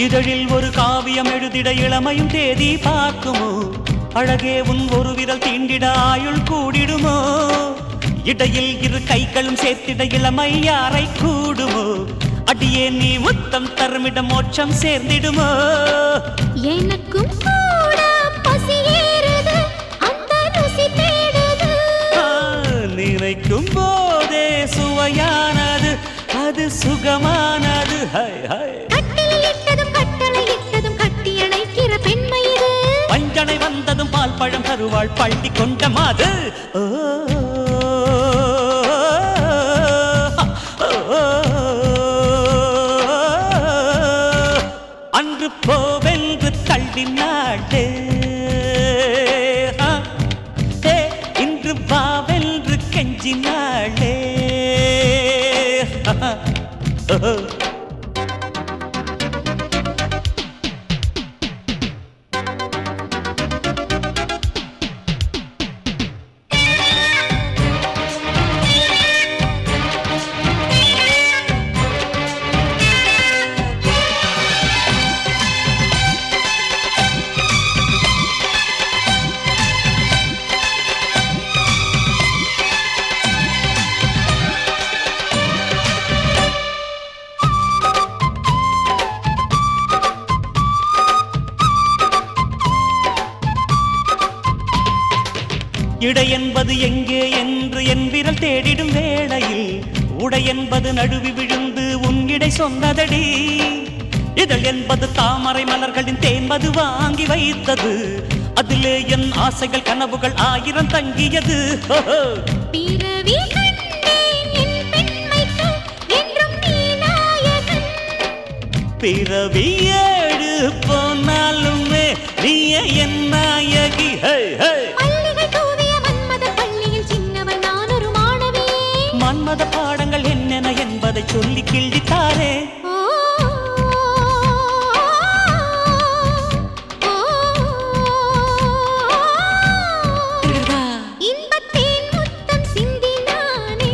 இதழில் ஒரு காவியம் எழுதிட இளமையும் தேதி பார்க்குமோ அழகே உன் ஒரு விரல் தீண்டிட ஆயுள் கூடிடுமோ இடையில் இரு கைகளும் சேர்த்திட இளமை யாரை கூடுமோ அடியே நீ முத்தம் தருமிட மோட்சம் சேர்ந்திடுமோ எனக்கும் கூட பசி ஏறுது அந்த ருசி தேடுது ஆ, நினைக்கும் போதே சுவையானது அது சுகமானது ஹை ஹை கட்டில் இட்டதும் கட்டளை இட்டதும் கட்டி அணைக்கிற பெண்மை இது பஞ்சனை வந்ததும் பால் பழம் தருவாள் பள்ளி கொண்ட மாது ஓ, அன்று போவென்று தள்ளினாளே ஆ, ஏ, இன்று வாவென்று கெஞ்சினாளே ஓ இடை என்பது எங்கே என்று என் விரல் தேடிடும் வேளையில் உடை என்பது நடுவி விழுந்து உன்னிடை சொன்னதடி இதழ் என்பது தாமரை மலர்களின் தேன்பது வாங்கி வைத்தது அதிலே என் ஆசைகள் கனவுகள் ஆயிரம் தங்கியது ஹோஹோ. பிறவி கண்டேன் என் பெண்மைக்கு என்றும் நீ நாயகன் பிறவி ஏழு போனாலுமே நீயே என் நாயகி ஹே, ஹே. மல்லிகை தூவிய மன்மத பள்ளியில் சின்னவன் நான் ஒரு மாணவியே மன்மத பாடங்கள் என்னென்ன என்பதை சொல்லி கிள்ளித்தாரே ஓ, ஓ, இன்பத்தேன் முத்தம் சிந்தினானே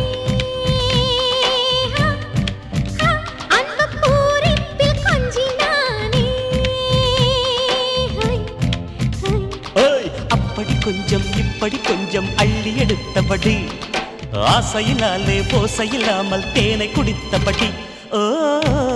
ஹா, ஹா, அன்புப் பூரிப்பில் கொஞ்சினானே ஹை, ஹை. ஓய், அப்படி கொஞ்சம் இப்படி கொஞ்சம் அள்ளி எடுத்தபடி ஆசையினாலே போசையில்லாமல் தேனை குடித்தபடி ஓ